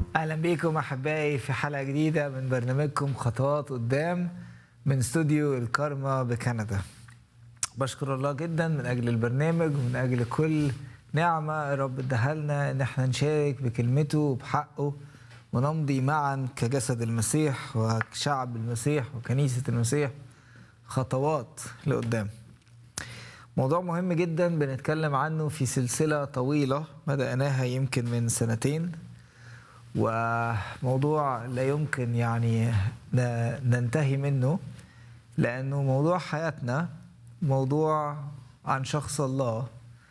اهلا بيكم احبائي في حلقه جديده من برنامجكم خطوات قدام من استوديو الكارما بكندا بشكر الله جدا من اجل البرنامج ومن اجل كل نعمه رب اداها لنا ان احنا نشارك بكلمته وبحقه ونمضي معا كجسد المسيح وشعب المسيح وكنيسه المسيح خطوات لقدام موضوع مهم جدا بنتكلم عنه في سلسله طويله بداناها يمكن من سنتين وموضوع لا يمكن يعني ننتهي منه لانه موضوع حياتنا موضوع عن شخص الله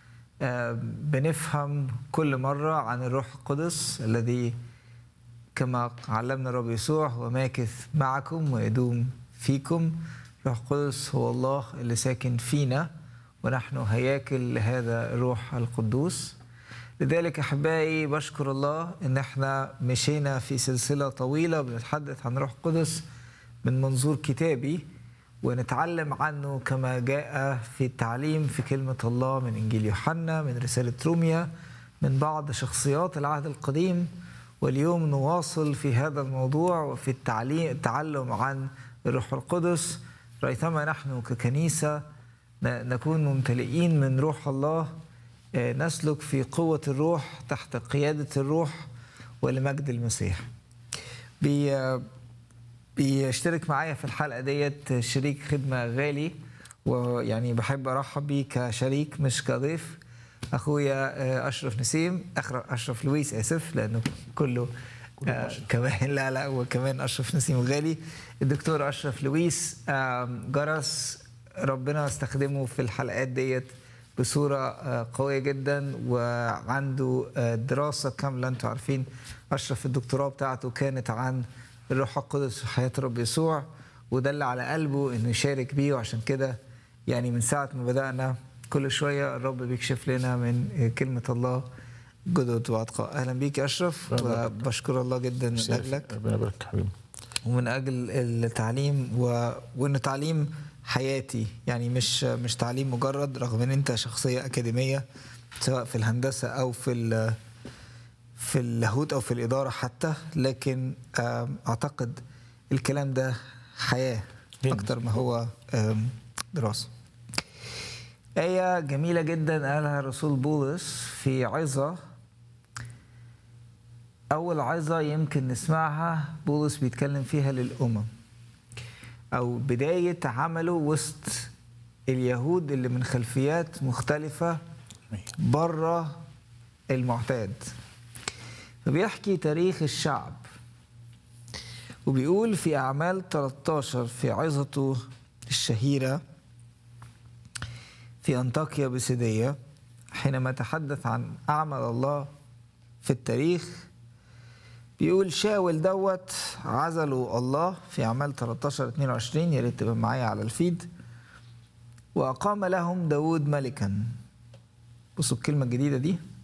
بنفهم كل مره عن الروح القدس الذي كما علمنا الرب يسوع هو ماكث معكم ويدوم فيكم الروح القدس هو الله اللي ساكن فينا ونحن هياكل لهذا الروح القدوس لذلك احبائي بشكر الله ان احنا مشينا في سلسله طويله بنتحدث عن روح القدس من منظور كتابي ونتعلم عنه كما جاء في التعليم في كلمه الله من انجيل يوحنا من رساله روميا من بعض شخصيات العهد القديم واليوم نواصل في هذا الموضوع وفي التعليم التعلم عن الروح القدس ريثما نحن ككنيسه نكون ممتلئين من روح الله نسلك في قوة الروح تحت قيادة الروح ولمجد المسيح بي بيشترك معايا في الحلقة ديت شريك خدمة غالي ويعني بحب أرحب بيه كشريك مش كضيف أخويا أشرف نسيم أشرف لويس آسف لأنه كله آه كمان لا لا وكمان أشرف نسيم غالي الدكتور أشرف لويس آه جرس ربنا استخدمه في الحلقات ديت بصورة قوية جدا وعنده دراسة كاملة انتوا عارفين أشرف الدكتوراه بتاعته كانت عن الروح القدس في حياة الرب يسوع وده اللي على قلبه انه يشارك بيه وعشان كده يعني من ساعة ما بدأنا كل شوية الرب بيكشف لنا من كلمة الله جدد وعتقاء أهلا بيك يا أشرف وبشكر الله جدا من أجلك ربنا يبارك حبيبي ومن أجل التعليم و... وإنه تعليم حياتي يعني مش مش تعليم مجرد رغم ان انت شخصيه اكاديميه سواء في الهندسه او في في اللاهوت او في الاداره حتى لكن اعتقد الكلام ده حياه اكتر ما هو دراسه آية جميلة جدا قالها الرسول بولس في عظة أول عظة يمكن نسمعها بولس بيتكلم فيها للأمم او بدايه عمله وسط اليهود اللي من خلفيات مختلفه بره المعتاد فبيحكي تاريخ الشعب وبيقول في اعمال 13 في عظته الشهيره في انطاكيا بسيديه حينما تحدث عن اعمال الله في التاريخ بيقول شاول دوت عزلوا الله في اعمال 13 22 يا ريت تبقى معايا على الفيد واقام لهم داود ملكا بصوا الكلمه الجديده دي